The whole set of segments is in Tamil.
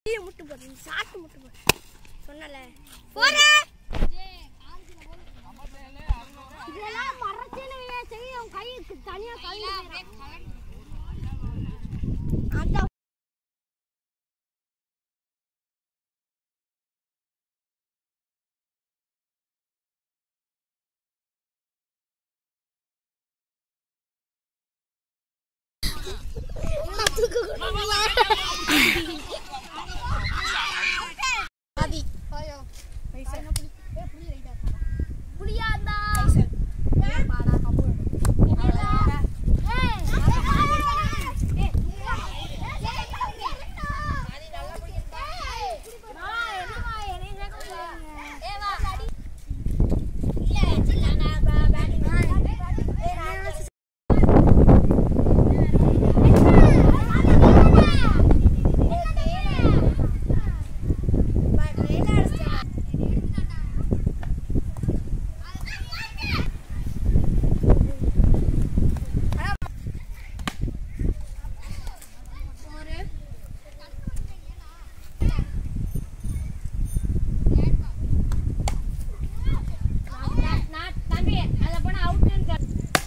கீழே முட்டு போடு நீ சாட்டு முட்டு போடு சொன்னல போற இதெல்லாம் மறைச்சேன்னு செய்ய உன் கைக்கு தனியா கழுவி அந்த ஆதி புளியாந்தா பாடா கம்பு தம்பி அதில் போனால் அவுட்டுன்னு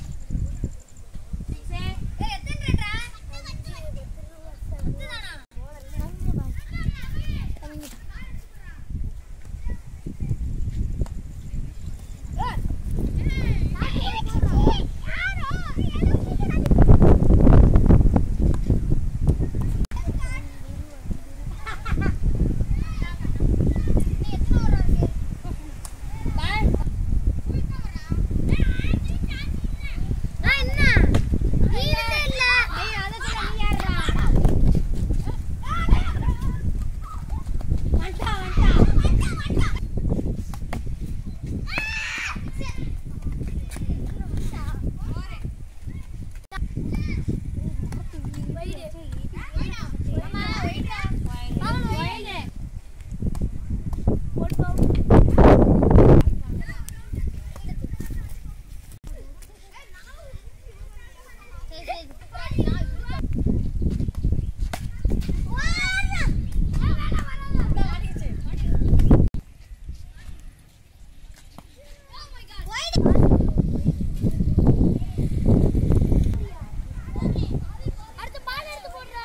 அடுத்து பால் எடுத்து போடுறா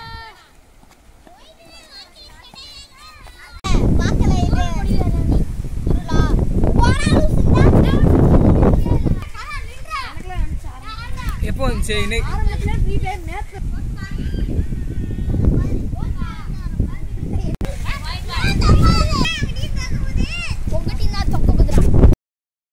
பாக்கல இது இருடா போடா எப்போ வந்துச்சு இன்னைக்கு ஆரம்பத்துல ஃப்ரீ ஃபயர் மேட்ச்